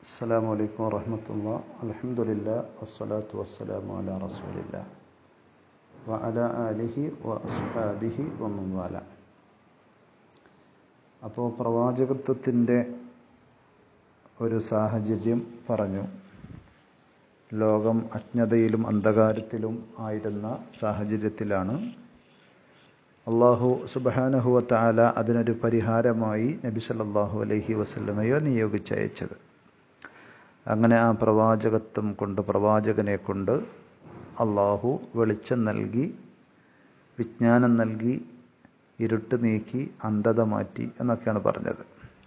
السلام عليكم ورحمة الله الحمد لله والصلاة والسلام على رسول الله وعلى آله وأصحابه ومن والاه അപ്പോൾ പ്രവാചകത്വത്തിൻ്റെ ഒരു സാഹചര്യം പറഞ്ഞു ലോകം അജ്ഞതയിലും അന്ധകാരത്തിലും ആയിരുന്ന സാഹചര്യത്തിലാണ് അള്ളാഹു സുബാനഹുവ താല അതിനൊരു പരിഹാരമായി നബി സല്ലാഹു അലൈഹി വസല്ലമയോ നിയോഗിച്ചയച്ചത് അങ്ങനെ ആ പ്രവാചകത്വം കൊണ്ട് പ്രവാചകനെ കൊണ്ട് അള്ളാഹു വെളിച്ചം നൽകി വിജ്ഞാനം നൽകി ഇരുട്ട് നീക്കി അന്ധത മാറ്റി എന്നൊക്കെയാണ് പറഞ്ഞത്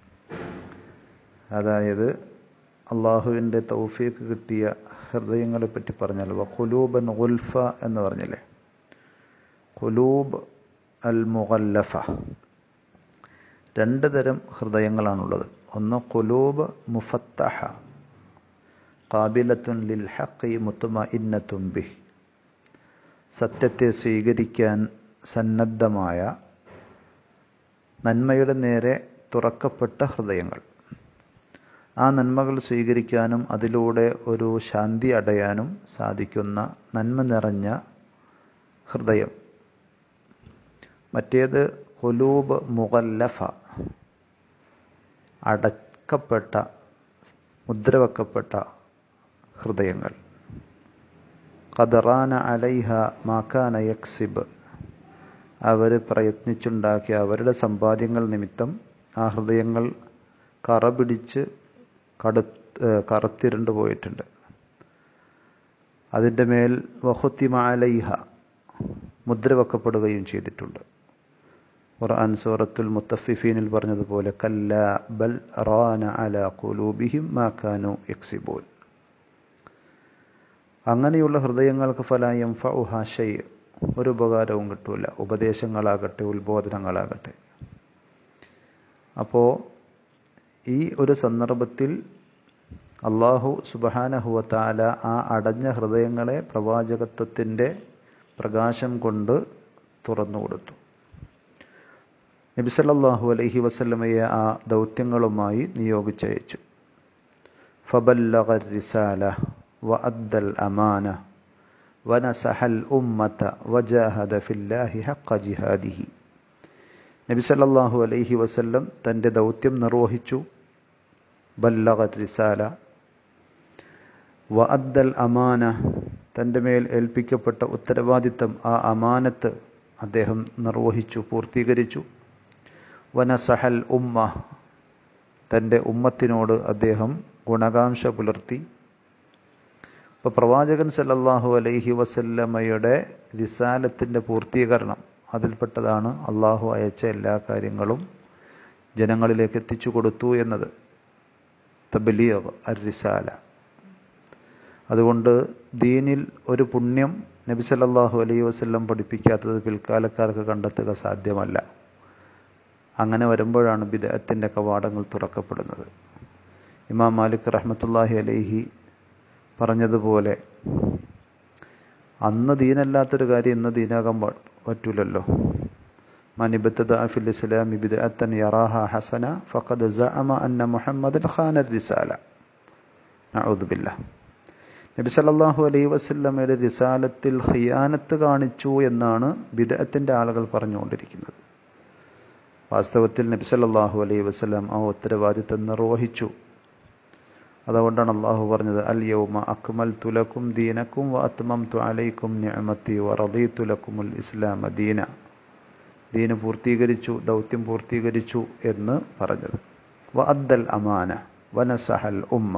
അതായത് അള്ളാഹുവിൻ്റെ തൗഫീക്ക് കിട്ടിയ ഹൃദയങ്ങളെ പറ്റി പറഞ്ഞാൽ ഖുലൂബൻ ഗുൽഫ എന്ന് പറഞ്ഞില്ലേ ഖുലൂബ് അൽ മുഗല്ലഫ രണ്ട് തരം ഹൃദയങ്ങളാണുള്ളത് ഒന്ന് ഖുലൂബ് മുഫത്തഹ കാബിലത്തുൻ ലിൽ ഹഖി മുത്തുമ ഇന്നത്തും ബിഹ് സത്യത്തെ സ്വീകരിക്കാൻ സന്നദ്ധമായ നന്മയുടെ നേരെ തുറക്കപ്പെട്ട ഹൃദയങ്ങൾ ആ നന്മകൾ സ്വീകരിക്കാനും അതിലൂടെ ഒരു ശാന്തി അടയാനും സാധിക്കുന്ന നന്മ നിറഞ്ഞ ഹൃദയം മറ്റേത് ഹുലൂബ് മുഗല്ലഫ അടക്കപ്പെട്ട മുദ്രവെക്കപ്പെട്ട ഹൃദയങ്ങൾ ഖദറാന അലൈഹ മാക്കാന യക്സിബ് അവർ പ്രയത്നിച്ചുണ്ടാക്കിയ അവരുടെ സമ്പാദ്യങ്ങൾ നിമിത്തം ആ ഹൃദയങ്ങൾ കറ പിടിച്ച് കടു കറുത്തിരുണ്ട് പോയിട്ടുണ്ട് അതിൻ്റെ മേൽ വഹുത്തിമ അലൈഹ മുദ്ര വെക്കപ്പെടുകയും ചെയ്തിട്ടുണ്ട് ഖുർആൻ സൂറത്തുൽ മുത്തഫിഫീനിൽ പറഞ്ഞതുപോലെ കല്ല ബൽ റാന അല കുലൂബിഹിം മാക്കാനു യക്സിബോൻ അങ്ങനെയുള്ള ഹൃദയങ്ങൾക്ക് ഫലായം ഫൗഹാഷൈ ഒരു ഉപകാരവും കിട്ടൂല ഉപദേശങ്ങളാകട്ടെ ഉത്ബോധനങ്ങളാകട്ടെ അപ്പോൾ ഈ ഒരു സന്ദർഭത്തിൽ അള്ളാഹു സുബഹാനഹുവത്താല ആ അടഞ്ഞ ഹൃദയങ്ങളെ പ്രവാചകത്വത്തിൻ്റെ പ്രകാശം കൊണ്ട് തുറന്നു കൊടുത്തു നബിസല്ലാഹു അലൈഹി വസല്ലമയെ ആ ദൗത്യങ്ങളുമായി നിയോഗിച്ചയച്ചു ഫബല്ലഗ റിസാല വ അദ്ദൽ അമാന വനസഹൽ ഉമ്മത്ത വജാഹദ ഫില്ലാഹി ഹഖ ജിഹാദിഹി നബി സല്ലല്ലാഹു അലൈഹി വസല്ലം തൻ്റെ ദൗത്യം നിർവഹിച്ചു ബല്ലഗ റിസാല വ അദ്ദൽ അമാന തൻ്റെ മേൽ ഏൽപ്പിക്കപ്പെട്ട ഉത്തരവാദിത്തം ആ അമാനത്ത് അദ്ദേഹം നിർവഹിച്ചു പൂർത്തീകരിച്ചു വനസഹൽ ഉമ്മ തൻ്റെ ഉമ്മത്തിനോട് അദ്ദേഹം ഗുണകാംക്ഷ പുലർത്തി ഇപ്പോൾ പ്രവാചകൻ സല്ലല്ലാഹു അലൈഹി വസല്ലമയുടെ റിസാലത്തിൻ്റെ പൂർത്തീകരണം അതിൽപ്പെട്ടതാണ് അള്ളാഹു അയച്ച എല്ലാ കാര്യങ്ങളും ജനങ്ങളിലേക്ക് എത്തിച്ചു കൊടുത്തു എന്നത് തബലീഗ് അർ റിസാല അതുകൊണ്ട് ദീനിൽ ഒരു പുണ്യം നബി സല്ലല്ലാഹു അലൈഹി വസല്ലം പഠിപ്പിക്കാത്തത് പിൽക്കാലക്കാർക്ക് കണ്ടെത്തുക സാധ്യമല്ല അങ്ങനെ വരുമ്പോഴാണ് ബിദഅത്തിൻ്റെ കവാടങ്ങൾ തുറക്കപ്പെടുന്നത് ഇമാം മാലിക് റഹ്മത്തുല്ലാഹി അലൈഹി പറഞ്ഞതുപോലെ അന്ന് ദീനല്ലാത്തൊരു കാര്യം ഇന്ന് ദീനാകാൻ പറ്റൂലല്ലോ മനിബത്തത് അഫിൽ ഇസ്ലാമി ബിദഅത്തൻ യറാഹ ഹസന ഫഖദ് സഅമ അന്ന മുഹമ്മദൻ ഖാന റിസാല നഊദു ബില്ലാഹ് നബി സല്ലല്ലാഹു അലൈഹി വസല്ലമയുടെ റിസാലത്തിൽ ഖിയാനത്ത് കാണിച്ചു എന്നാണ് ബിദഅത്തിൻ്റെ ആളുകൾ പറഞ്ഞുകൊണ്ടിരിക്കുന്നത് വാസ്തവത്തിൽ നബി സല്ലല്ലാഹു അലൈഹി വസല്ലം ആ ഉത്തരവാദിത്തം നിർവഹിച്ചു അതുകൊണ്ടാണ് അള്ളാഹു പറഞ്ഞത് അൽ യൗമ അക്മൽ തുലക്കും ദീനക്കും വ അത്മം തു അലൈക്കും നിഅമത്തി വ റദീതു ലക്കുമുൽ ഇസ്ലാമ ദീന ദീന് പൂർത്തീകരിച്ചു ദൗത്യം പൂർത്തീകരിച്ചു എന്ന് പറഞ്ഞത് വ അദ്ദൽ അമാന വനസഹൽ ഉമ്മ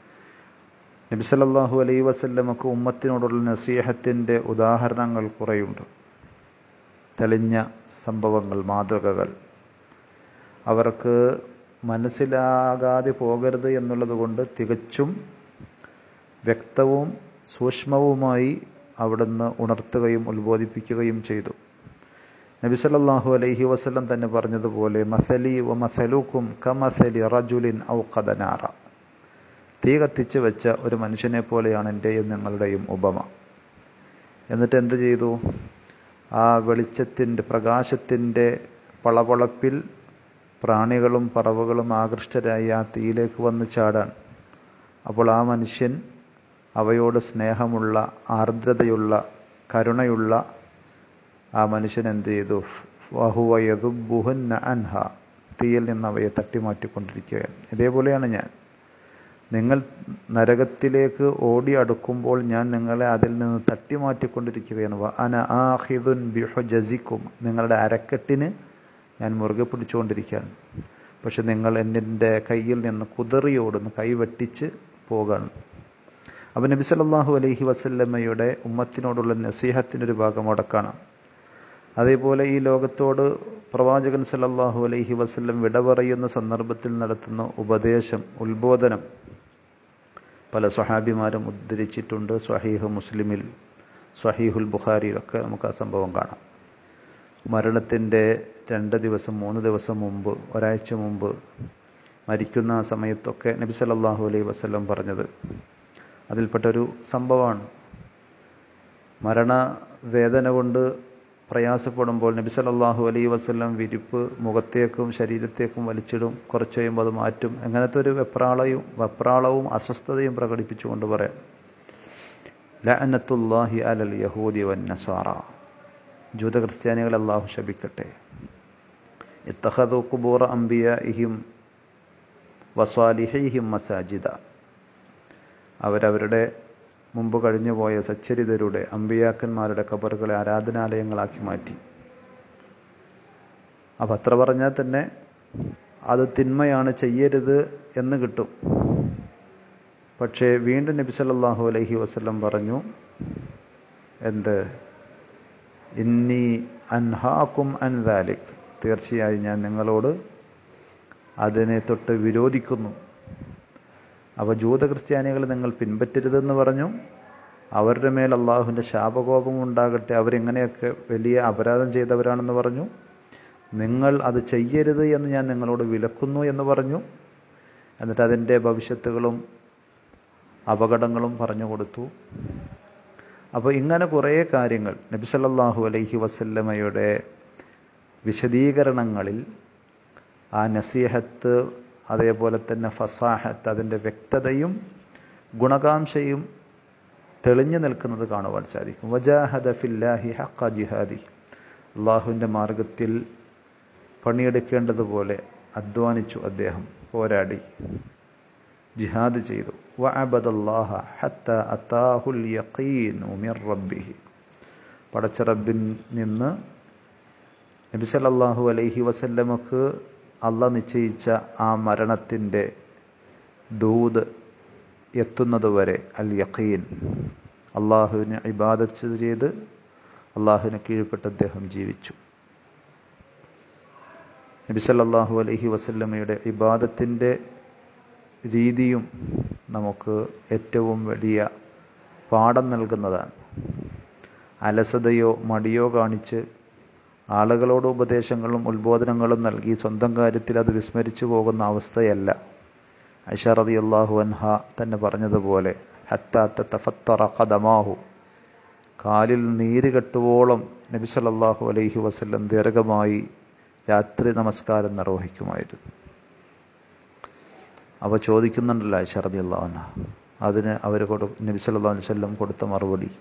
നബി സല്ലല്ലാഹു അലൈഹി വസല്ലമക്ക് ഉമ്മത്തിനോടുള്ള നസീഹത്തിൻ്റെ ഉദാഹരണങ്ങൾ കുറേയുണ്ട് തെളിഞ്ഞ സംഭവങ്ങൾ മാതൃകകൾ അവർക്ക് മനസ്സിലാകാതെ പോകരുത് എന്നുള്ളത് കൊണ്ട് തികച്ചും വ്യക്തവും സൂക്ഷ്മവുമായി അവിടുന്ന് ഉണർത്തുകയും ഉത്ബോധിപ്പിക്കുകയും ചെയ്തു നബി സല്ലല്ലാഹു അലൈഹി വസല്ലം തന്നെ പറഞ്ഞതുപോലെ മസലി വ മസലൂക്കും കമസലി റജുലിൻ ഔ കദനാറ തീ കത്തിച്ച് വെച്ച ഒരു മനുഷ്യനെ പോലെയാണ് എൻ്റെയും നിങ്ങളുടെയും ഉപമ എന്നിട്ട് എന്ത് ചെയ്തു ആ വെളിച്ചത്തിൻ്റെ പ്രകാശത്തിൻ്റെ പളപളപ്പിൽ പ്രാണികളും പറവകളും ആകൃഷ്ടരായി ആ തീയിലേക്ക് വന്ന് ചാടാൻ അപ്പോൾ ആ മനുഷ്യൻ അവയോട് സ്നേഹമുള്ള ആർദ്രതയുള്ള കരുണയുള്ള ആ മനുഷ്യൻ എന്ത് ചെയ്തു വഹുവയതുബുഹുന്ന അൻഹ തീയിൽ നിന്ന് അവയെ തട്ടിമാറ്റിക്കൊണ്ടിരിക്കുകയാണ് ഇതേപോലെയാണ് ഞാൻ നിങ്ങൾ നരകത്തിലേക്ക് ഓടി അടുക്കുമ്പോൾ ഞാൻ നിങ്ങളെ അതിൽ നിന്ന് തട്ടിമാറ്റിക്കൊണ്ടിരിക്കുകയാണ് വ അന ആഹിദുൻ ബിഹുജസിക്കും നിങ്ങളുടെ അരക്കെട്ടിന് ഞാൻ മുറുകെ പിടിച്ചുകൊണ്ടിരിക്കുകയാണ് പക്ഷെ നിങ്ങൾ എൻ്റെ കയ്യിൽ നിന്ന് കുതറിയോടുന്ന് കൈ വെട്ടിച്ച് പോകാണ് അപ്പം നബി സല്ലല്ലാഹു അലൈഹി വസല്ലമ്മയുടെ ഉമ്മത്തിനോടുള്ള നസീഹത്തിൻ്റെ ഒരു ഭാഗം അവിടെ കാണാം അതേപോലെ ഈ ലോകത്തോട് പ്രവാചകൻ സല്ലല്ലാഹു അലൈഹി വസല്ലം വിട പറയുന്ന സന്ദർഭത്തിൽ നടത്തുന്ന ഉപദേശം ഉത്ബോധനം പല സ്വഹാബിമാരും ഉദ്ധരിച്ചിട്ടുണ്ട് സ്വഹീഹ് മുസ്ലിമിൽ സ്വഹീഹുൽ ബുഖാരിയിലൊക്കെ നമുക്ക് ആ സംഭവം കാണാം മരണത്തിൻ്റെ രണ്ട് ദിവസം മൂന്ന് ദിവസം മുമ്പ് ഒരാഴ്ച മുമ്പ് മരിക്കുന്ന ആ സമയത്തൊക്കെ നബി സല്ലല്ലാഹു അലൈഹി വസല്ലം പറഞ്ഞത് അതിൽപ്പെട്ടൊരു സംഭവമാണ് മരണവേദന കൊണ്ട് പ്രയാസപ്പെടുമ്പോൾ നബി സല്ലല്ലാഹു അലൈഹി വസല്ലം വിരിപ്പ് മുഖത്തേക്കും ശരീരത്തേക്കും വലിച്ചിടും കുറച്ച് കഴിയുമ്പോൾ അത് മാറ്റും അങ്ങനത്തെ ഒരു വെപ്രാളയും വെപ്രാളവും അസ്വസ്ഥതയും പ്രകടിപ്പിച്ചുകൊണ്ട് പറയാം ലഅനത്തുല്ലാഹി അലൽ യഹൂദി വൻ നസാറ ജൂത ക്രിസ്ത്യാനികൾ അള്ളാഹു ശപിക്കട്ടെ ഇത്തഹദു കുബൂറ അംബിയഹിം വസ്വാലിഹിഹിം മസാജിദ അവരവരുടെ മുമ്പ് കഴിഞ്ഞുപോയ സച്ചരിതരുടെ അമ്പിയാക്കന്മാരുടെ കബറുകളെ ആരാധനാലയങ്ങളാക്കി മാറ്റി അപ്പം അത്ര പറഞ്ഞാൽ തന്നെ അത് തിന്മയാണ് ചെയ്യരുത് എന്ന് കിട്ടും പക്ഷേ വീണ്ടും നബി സല്ലല്ലാഹു അലൈഹി വസല്ലം പറഞ്ഞു എന്ത് ഇന്നി അൻഹാക്കും അൻദാലിക് തീർച്ചയായും ഞാൻ നിങ്ങളോട് അതിനെ തൊട്ട് വിരോധിക്കുന്നു അപ്പോൾ ജൂത ക്രിസ്ത്യാനികൾ നിങ്ങൾ പിൻപറ്റരുതെന്ന് പറഞ്ഞു അവരുടെ മേൽ അള്ളാഹുവിൻ്റെ ശാപകോപം ഉണ്ടാകട്ടെ അവരെങ്ങനെയൊക്കെ വലിയ അപരാധം ചെയ്തവരാണെന്ന് പറഞ്ഞു നിങ്ങൾ അത് ചെയ്യരുത് എന്ന് ഞാൻ നിങ്ങളോട് വിലക്കുന്നു എന്ന് പറഞ്ഞു എന്നിട്ട് അതിൻ്റെ ഭവിഷ്യത്തുകളും അപകടങ്ങളും പറഞ്ഞു കൊടുത്തു അപ്പോൾ ഇങ്ങനെ കുറേ കാര്യങ്ങൾ നബി സല്ലല്ലാഹു അലൈഹി വസല്ലമയുടെ വിശദീകരണങ്ങളിൽ ആ നസീഹത്ത് അതേപോലെ തന്നെ ഫസാഹത്ത് അതിൻ്റെ വ്യക്തതയും ഗുണകാംക്ഷയും തെളിഞ്ഞു നിൽക്കുന്നത് കാണുവാൻ സാധിക്കും വജാഹദ ഫില്ലാഹി ഹക്ക ജിഹാദി അള്ളാഹുവിൻ്റെ മാർഗത്തിൽ പണിയെടുക്കേണ്ടതുപോലെ അധ്വാനിച്ചു അദ്ദേഹം പോരാടി ജിഹാദ് ചെയ്തു വഅബദല്ലാഹ ഹത്ത അത്താഹുൽ യഖീനു മിർ റബ്ബിഹി പടച്ച റബ്ബിൽ നിന്ന് നബി സല്ലല്ലാഹു അലൈഹി വസല്ലമക്ക് അല്ല നിശ്ചയിച്ച ആ മരണത്തിൻ്റെ ദൂത് എത്തുന്നതുവരെ അൽ യഖീൻ അള്ളാഹുവിനെ ഇബാദത്ത് ചെയ്ത് അള്ളാഹുവിന് കീഴ്പ്പെട്ട് അദ്ദേഹം ജീവിച്ചു നബി സല്ലല്ലാഹു അലൈഹി വസല്ലമയുടെ ഇബാദത്തിൻ്റെ രീതിയും നമുക്ക് ഏറ്റവും വലിയ പാഠം നൽകുന്നതാണ് അലസതയോ മടിയോ കാണിച്ച് ആളുകളോട് ഉപദേശങ്ങളും ഉത്ബോധനങ്ങളും നൽകി സ്വന്തം കാര്യത്തിൽ അത് വിസ്മരിച്ചു പോകുന്ന അവസ്ഥയല്ല ഐഷറതി അള്ളാഹു അൻഹ തന്നെ പറഞ്ഞതുപോലെ ഹത്താത്ത തഫത്തറ കദമാഹു കാലിൽ നീര് കെട്ടുവോളം നബി സല്ലല്ലാഹു അലൈഹി വസല്ലം ദീർഘമായി രാത്രി നമസ്കാരം നിർവഹിക്കുമായിരുന്നു അവ ചോദിക്കുന്നുണ്ടല്ലോ ഐഷറതി അള്ളാഹു അൻഹ അതിന് അവർ കൊടു നബി സല്ലല്ലാഹു അലൈഹി വസല്ലം കൊടുത്ത മറുപടി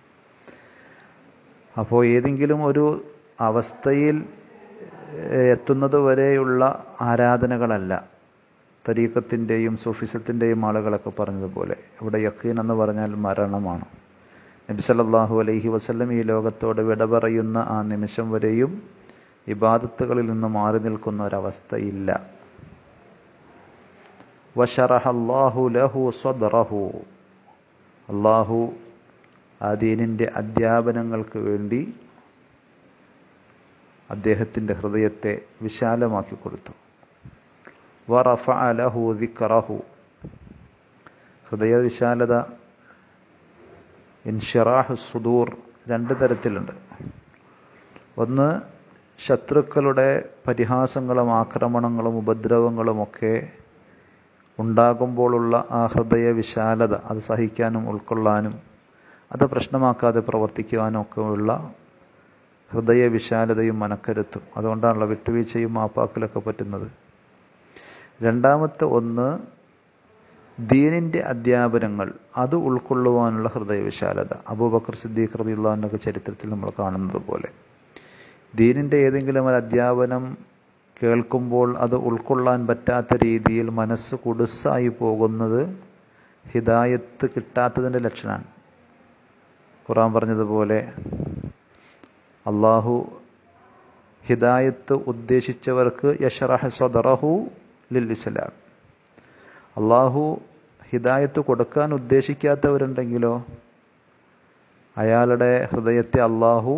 അപ്പോൾ ഏതെങ്കിലും ഒരു അവസ്ഥയിൽ എത്തുന്നത് വരെയുള്ള ആരാധനകളല്ല തരീക്കത്തിൻ്റെയും സൂഫിസത്തിൻ്റെയും ആളുകളൊക്കെ പറഞ്ഞതുപോലെ ഇവിടെ യക്കീൻ എന്ന് പറഞ്ഞാൽ മരണമാണ് നബി സല്ലല്ലാഹു അലൈഹി വസല്ലം ഈ ലോകത്തോട് വിട പറയുന്ന ആ നിമിഷം വരെയും ഇബാദത്തുകളിൽ നിന്ന് മാറി നിൽക്കുന്ന ഒരവസ്ഥയില്ല വഷറഹല്ലാഹു ലഹു സ്വദറഹു അള്ളാഹു ആ ദീനിൻ്റെ അധ്യാപനങ്ങൾക്ക് വേണ്ടി അദ്ദേഹത്തിൻ്റെ ഹൃദയത്തെ വിശാലമാക്കി കൊടുത്തു വറഫ അലഹു ദിക്കറഹു ഹൃദയ വിശാലത ഇൻഷിറാഹു സുദൂർ രണ്ട് തരത്തിലുണ്ട് ഒന്ന് ശത്രുക്കളുടെ പരിഹാസങ്ങളും ആക്രമണങ്ങളും ഉപദ്രവങ്ങളുമൊക്കെ ഉണ്ടാകുമ്പോഴുള്ള ആ ഹൃദയ വിശാലത അത് സഹിക്കാനും ഉൾക്കൊള്ളാനും അത് പ്രശ്നമാക്കാതെ പ്രവർത്തിക്കുവാനും ഒക്കെ ഉള്ള ഹൃദയ വിശാലതയും മനക്കരുത്തും അതുകൊണ്ടാണല്ലോ വിട്ടുവീഴ്ചയും മാപ്പാക്കലൊക്കെ പറ്റുന്നത് രണ്ടാമത്തെ ഒന്ന് ദീനിൻ്റെ അധ്യാപനങ്ങൾ അത് ഉൾക്കൊള്ളുവാനുള്ള ഹൃദയവിശാലത അബൂബക്കർ സിദ്ദീഖ് റദിയുള്ളാഹിൻ്റെ ചരിത്രത്തിൽ നമ്മൾ കാണുന്നത് പോലെ ദീനിൻ്റെ ഏതെങ്കിലും ഒരു അധ്യാപനം കേൾക്കുമ്പോൾ അത് ഉൾക്കൊള്ളാൻ പറ്റാത്ത രീതിയിൽ മനസ്സ് കുടുസായി പോകുന്നത് ഹിദായത്ത് കിട്ടാത്തതിൻ്റെ ലക്ഷണമാണ് ഖുറാൻ പറഞ്ഞതുപോലെ അള്ളാഹു ഹിദായത്ത് ഉദ്ദേശിച്ചവർക്ക് യഷറഹ സ്വദറഹു ലിൽ ഇസ്ലാം അള്ളാഹു ഹിദായത്ത് കൊടുക്കാൻ ഉദ്ദേശിക്കാത്തവരുണ്ടെങ്കിലോ അയാളുടെ ഹൃദയത്തെ അള്ളാഹു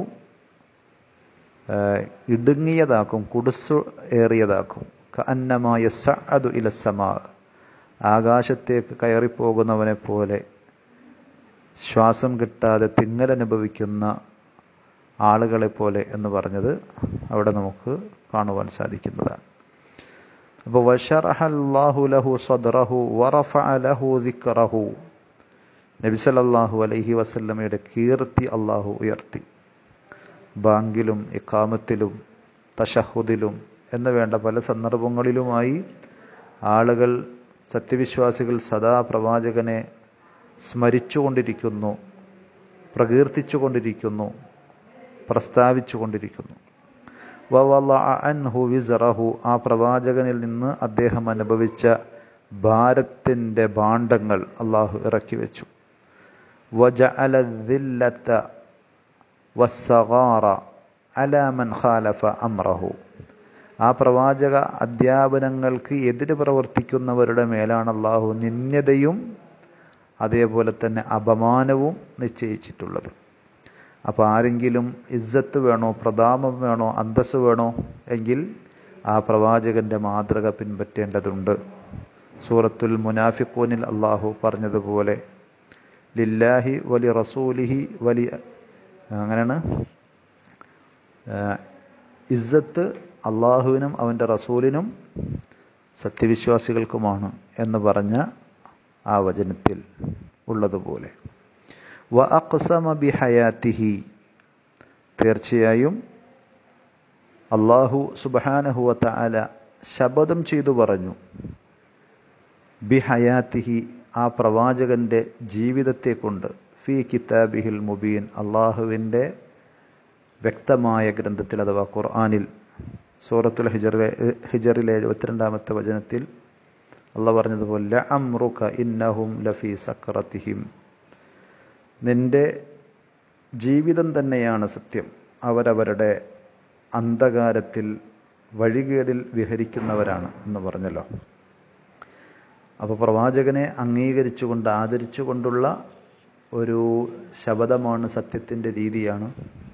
ഇടുങ്ങിയതാക്കും കുടുസ് ഏറിയതാക്കും അന്നമായ സഅദു ഇലസമാ ആകാശത്തേക്ക് കയറിപ്പോകുന്നവനെ പോലെ ശ്വാസം കിട്ടാതെ തിങ്ങലനുഭവിക്കുന്ന ആളുകളെ പോലെ എന്ന് പറഞ്ഞത് അവിടെ നമുക്ക് കാണുവാൻ സാധിക്കുന്നതാണ് അപ്പോൾ വഷറഹല്ലാഹു ലഹു സദ്റഹു വറഫ ലഹു ദിക്റഹു നബി സല്ലല്ലാഹു അലൈഹി വസല്ലമയുടെ കീർത്തി അള്ളാഹു ഉയർത്തി ബാങ്കിലും ഇക്കാമത്തിലും തഷഹുദിലും എന്ന് വേണ്ട പല സന്ദർഭങ്ങളിലുമായി ആളുകൾ സത്യവിശ്വാസികൾ സദാ പ്രവാചകനെ സ്മരിച്ചുകൊണ്ടിരിക്കുന്നു പ്രകീർത്തിച്ചുകൊണ്ടിരിക്കുന്നു പ്രസ്താവിച്ചുകൊണ്ടിരിക്കുന്നു അൻഹു വിസറഹു ആ പ്രവാചകനിൽ നിന്ന് അദ്ദേഹം അനുഭവിച്ച ഭാരത്തിൻ്റെ ഭാണ്ഡങ്ങൾ അള്ളാഹു ഇറക്കി വെച്ചു വജഅലദില്ലത്ത വസ്സഗാറ അലാമൻ ഖാലഫ അമ്രഹു ആ പ്രവാചക അധ്യാപനങ്ങൾക്ക് എതിര് പ്രവർത്തിക്കുന്നവരുടെ മേലാണ് അള്ളാഹു നിന്യതയും അതേപോലെ തന്നെ അപമാനവും നിശ്ചയിച്ചിട്ടുള്ളത് അപ്പോൾ ആരെങ്കിലും ഇജ്ജത്ത് വേണോ പ്രതാപം വേണോ അന്തസ് വേണോ എങ്കിൽ ആ പ്രവാചകന്റെ മാതൃക പിൻപറ്റേണ്ടതുണ്ട് സൂറത്തുൽ മുനാഫിഖൂനിൽ അള്ളാഹു പറഞ്ഞതുപോലെ ലില്ലാഹി വലി റസൂലിഹി വലി അങ്ങനെയാണ് ഇസ്സത്ത് അള്ളാഹുവിനും അവൻ്റെ റസൂലിനും സത്യവിശ്വാസികൾക്കുമാണ് എന്ന് പറഞ്ഞ ആ വചനത്തിൽ ഉള്ളതുപോലെ വ അക്സമ ബി ഹയാത്തിഹി തീർച്ചയായും അള്ളാഹു സുബാനഹുവത്ത അല ശപഥം ചെയ്തു പറഞ്ഞു ബി ഹയാത്തിഹി ആ പ്രവാചകന്റെ ജീവിതത്തെ കൊണ്ട് ഫി കിതാബിഹിൽ മുബീൻ അള്ളാഹുവിൻ്റെ വ്യക്തമായ ഗ്രന്ഥത്തിൽ അഥവാ ഖുർആാനിൽ സൂറത്തുൽ ഹിജറിലെ ഹിജറിലെ എഴുപത്തിരണ്ടാമത്തെ വചനത്തിൽ അള്ളാഹ് പറഞ്ഞതുപോലെ അമ്രുക ഇന്നഹും ലഫി സക്രത്തിഹിം നിന്റെ ജീവിതം തന്നെയാണ് സത്യം അവരവരുടെ അന്ധകാരത്തിൽ വഴികേടിൽ വിഹരിക്കുന്നവരാണ് എന്ന് പറഞ്ഞല്ലോ അപ്പോൾ പ്രവാചകനെ അംഗീകരിച്ചുകൊണ്ട് ആദരിച്ചുകൊണ്ടുള്ള ഒരു ശബദമാണ് സത്യത്തിൻ്റെ രീതിയാണ്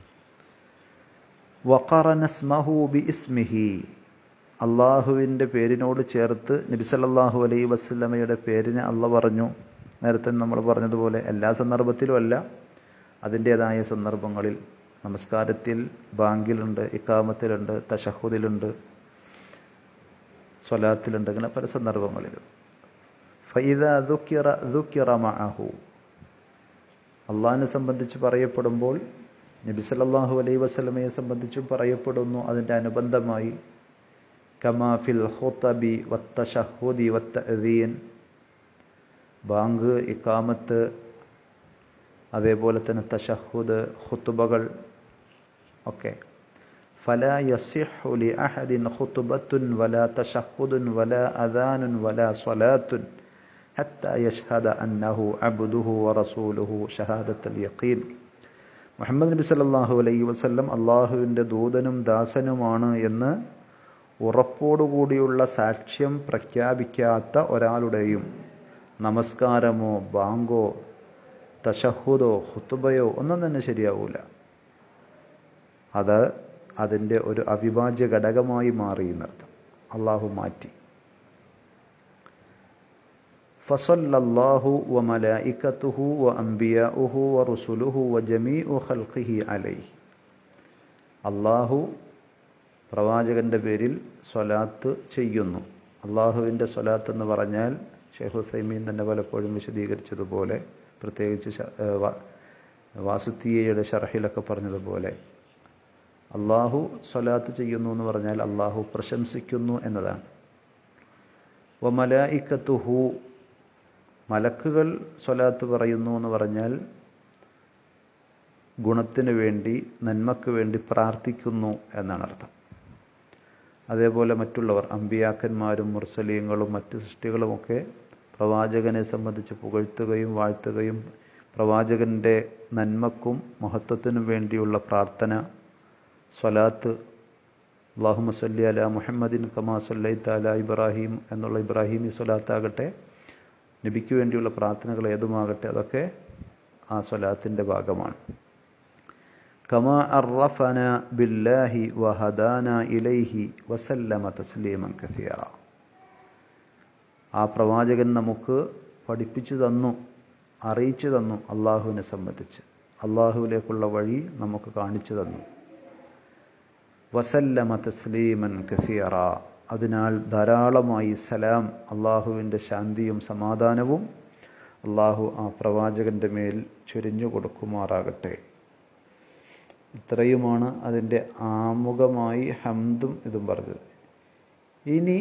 വഖറനസ്മഹു ബി ഇസ്മിഹി അള്ളാഹുവിൻ്റെ പേരിനോട് ചേർത്ത് നബിസല്ലാഹു അലൈ വസ്ലമയുടെ പേരിനെ അള്ള പറഞ്ഞു നേരത്തെ നമ്മൾ പറഞ്ഞതുപോലെ എല്ലാ സന്ദർഭത്തിലും അല്ല അതിൻ്റേതായ സന്ദർഭങ്ങളിൽ നമസ്കാരത്തിൽ ബാങ്കിലുണ്ട് ഇക്കാമത്തിലുണ്ട് തഷഹുദിലുണ്ട് സ്വലാത്തിലുണ്ട് അങ്ങനെ പല സന്ദർഭങ്ങളിലും ഫൈദ ദുക്കിറ ദുക്കിറ മഅഹു അള്ളാഹിനെ സംബന്ധിച്ച് പറയപ്പെടുമ്പോൾ നബി സല്ലല്ലാഹു അലൈഹി വസല്ലമയെ സംബന്ധിച്ചും പറയപ്പെടുന്നു അതിൻ്റെ അനുബന്ധമായി കമാഫിൽ ഹുതബി വത്തഷഹുദി വത്തഅദീൻ ബാങ്ക് ഇക്കാമത്ത് അതേപോലെ തന്നെ തഷഹുദ് ഹുത്തുബകൾ ഒക്കെ فلا يصح لأحد خطبة ولا تشهد ولا أذان ولا صلاة حتى يشهد أنه عبده ورسوله شهادة اليقين മുഹമ്മദ് നബി സല്ലല്ലാഹു അലൈഹി വസല്ലം അള്ളാഹുവിൻ്റെ ദൂതനും ദാസനുമാണ് എന്ന് ഉറപ്പോടുകൂടിയുള്ള സാക്ഷ്യം പ്രഖ്യാപിക്കാത്ത ഒരാളുടെയും നമസ്കാരമോ ബാങ്കോ തഷഹുദോ ഹുത്തുബയോ ഒന്നും തന്നെ ശരിയാവൂല അത് അതിൻ്റെ ഒരു അവിഭാജ്യ ഘടകമായി മാറി എന്നർത്ഥം അള്ളാഹു മാറ്റി ഫസല്ലല്ലാഹു വ മലായിക്കത്തുഹു വ അംബിയാഉഹു വ റുസുലുഹു വ ജമീഉ ഖൽഖിഹി അലൈഹി അള്ളാഹു പ്രവാചകന്റെ പേരിൽ സ്വലാത്ത് ചെയ്യുന്നു അള്ളാഹുവിൻ്റെ സ്വലാത്ത് എന്ന് പറഞ്ഞാൽ ഷെയ്ഖ് ഹുസൈമീൻ തന്നെ പലപ്പോഴും വിശദീകരിച്ചതുപോലെ പ്രത്യേകിച്ച് വാസുത്തിയയുടെ ഷർഹിലൊക്കെ പറഞ്ഞതുപോലെ അള്ളാഹു സ്വലാത്ത് ചെയ്യുന്നു എന്ന് പറഞ്ഞാൽ അള്ളാഹു പ്രശംസിക്കുന്നു എന്നതാണ് വ മലായിക്കത്തുഹു മലക്കുകൾ സ്വലാത്ത് പറയുന്നു എന്ന് പറഞ്ഞാൽ ഗുണത്തിന് വേണ്ടി നന്മക്ക് വേണ്ടി പ്രാർത്ഥിക്കുന്നു എന്നാണ് അർത്ഥം അതേപോലെ മറ്റുള്ളവർ അമ്പിയാക്കന്മാരും മുർസലീങ്ങളും മറ്റ് സൃഷ്ടികളുമൊക്കെ പ്രവാചകനെ സംബന്ധിച്ച് പുകഴ്ത്തുകയും വാഴ്ത്തുകയും പ്രവാചകൻ്റെ നന്മക്കും മഹത്വത്തിനും വേണ്ടിയുള്ള പ്രാർത്ഥന സ്വലാത്ത് അള്ളാഹുമ സല്ലി അല മുഹമ്മദിൻ കമാ സല്ലൈത്ത് അല ഇബ്രാഹിം എന്നുള്ള ഇബ്രാഹിമി സ്വലാത്താകട്ടെ നബിക്ക് വേണ്ടിയുള്ള പ്രാർത്ഥനകൾ ഏതുമാകട്ടെ അതൊക്കെ ആ സ്വലാത്തിൻ്റെ ഭാഗമാണ് കമാ അറഫന ബില്ലാഹി വഹദാന ഇലൈഹി വസല്ലമ തസ്ലീമൻ കസീറ ആ പ്രവാചകൻ നമുക്ക് പഠിപ്പിച്ചു തന്നു അറിയിച്ചു തന്നു അള്ളാഹുവിനെ സംബന്ധിച്ച് അള്ളാഹുവിലേക്കുള്ള വഴി നമുക്ക് കാണിച്ചു തന്നു വസല്ലമ തസ്ലീമൻ കസീറ അതിനാൽ ധാരാളമായി സലാം അള്ളാഹുവിൻ്റെ ശാന്തിയും സമാധാനവും അള്ളാഹു ആ പ്രവാചകൻ്റെ മേൽ ചൊരിഞ്ഞു കൊടുക്കുമാറാകട്ടെ ഇത്രയുമാണ് അതിൻ്റെ ആമുഖമായി ഹംദും ഇതും പറഞ്ഞത് ഇനി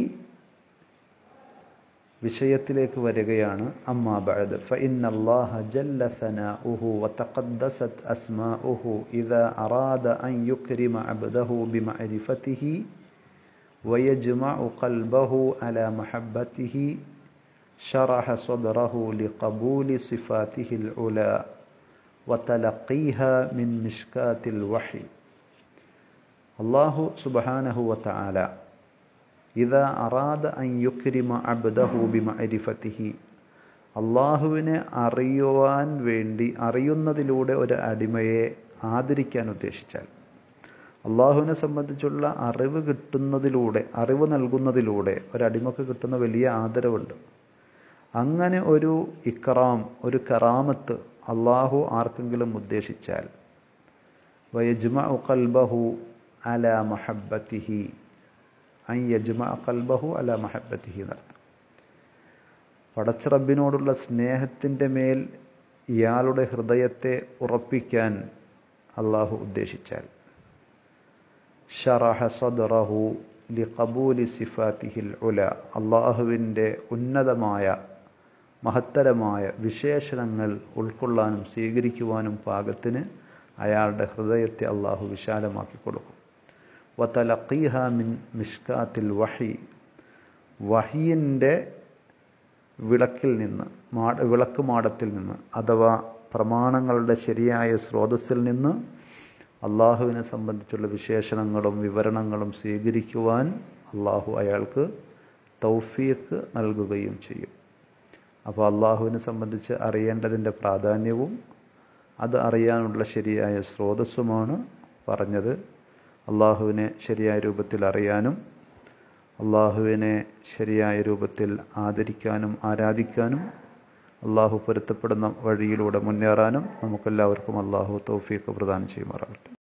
വിഷയത്തിലേക്ക് വരികയാണ് അമ്മാ ബഅദ് فإن الله جل ثناؤه وتقدست أسماؤه إذا أراد أن يكرم عبده بمعرفته ويجمع قلبه على محبته شرح صدره لقبول صفاته العلى وتلقيها من مشكات الوحي الله سبحانه وتعالى ഇതാ അറാദ അൻ യുക്രിമ അബ്ദഹു ബിമഅരിഫത്തിഹി അള്ളാഹുവിനെ അറിയുവാൻ വേണ്ടി അറിയുന്നതിലൂടെ ഒരു അടിമയെ ആദരിക്കാൻ ഉദ്ദേശിച്ചാൽ അള്ളാഹുവിനെ സംബന്ധിച്ചുള്ള അറിവ് കിട്ടുന്നതിലൂടെ അറിവ് നൽകുന്നതിലൂടെ ഒരടിമക്ക് കിട്ടുന്ന വലിയ ആദരവുണ്ട് അങ്ങനെ ഒരു ഇക്റാം ഒരു കറാമത്ത് അള്ളാഹു ആർക്കെങ്കിലും ഉദ്ദേശിച്ചാൽ വയജ്മ കൽബഹു അല മഹബത്തിഹി അൻ യജ്മ കൽബഹു അല മഹബത്തിഹി എന്നർത്ഥം പടച്ച റബ്ബിനോടുള്ള സ്നേഹത്തിൻ്റെ മേൽ ഇയാളുടെ ഹൃദയത്തെ ഉറപ്പിക്കാൻ അള്ളാഹു ഉദ്ദേശിച്ചാൽ ഷറഹ സദറഹു ലി കബൂലി സിഫാത്തിഹിൽ ഉല അള്ളാഹുവിൻ്റെ ഉന്നതമായ മഹത്തരമായ വിശേഷണങ്ങൾ ഉൾക്കൊള്ളാനും സ്വീകരിക്കുവാനും പാകത്തിന് അയാളുടെ ഹൃദയത്തെ അള്ളാഹു വിശാലമാക്കി കൊടുക്കും വതലഖീഹ മിൻ മിഷ്കാത്തിൽ വഹി വഹിയിൻ്റെ വിളക്കിൽ നിന്ന് മാ വിളക്ക് മാടത്തിൽ നിന്ന് അഥവാ പ്രമാണങ്ങളുടെ ശരിയായ സ്രോതസ്സിൽ നിന്ന് അള്ളാഹുവിനെ സംബന്ധിച്ചുള്ള വിശേഷണങ്ങളും വിവരണങ്ങളും സ്വീകരിക്കുവാൻ അള്ളാഹു അയാൾക്ക് തൗഫീക്ക് നൽകുകയും ചെയ്യും അപ്പോൾ അള്ളാഹുവിനെ സംബന്ധിച്ച് അറിയേണ്ടതിൻ്റെ പ്രാധാന്യവും അത് അറിയാനുള്ള ശരിയായ സ്രോതസ്സുമാണ് പറഞ്ഞത് അള്ളാഹുവിനെ ശരിയായ രൂപത്തിൽ അറിയാനും അള്ളാഹുവിനെ ശരിയായ രൂപത്തിൽ ആദരിക്കാനും ആരാധിക്കാനും അള്ളാഹു പൊരുത്തപ്പെടുന്ന വഴിയിലൂടെ മുന്നേറാനും നമുക്കെല്ലാവർക്കും അള്ളാഹു തൗഫീഖ് പ്രദാനം ചെയ്യുമാറാകട്ടെ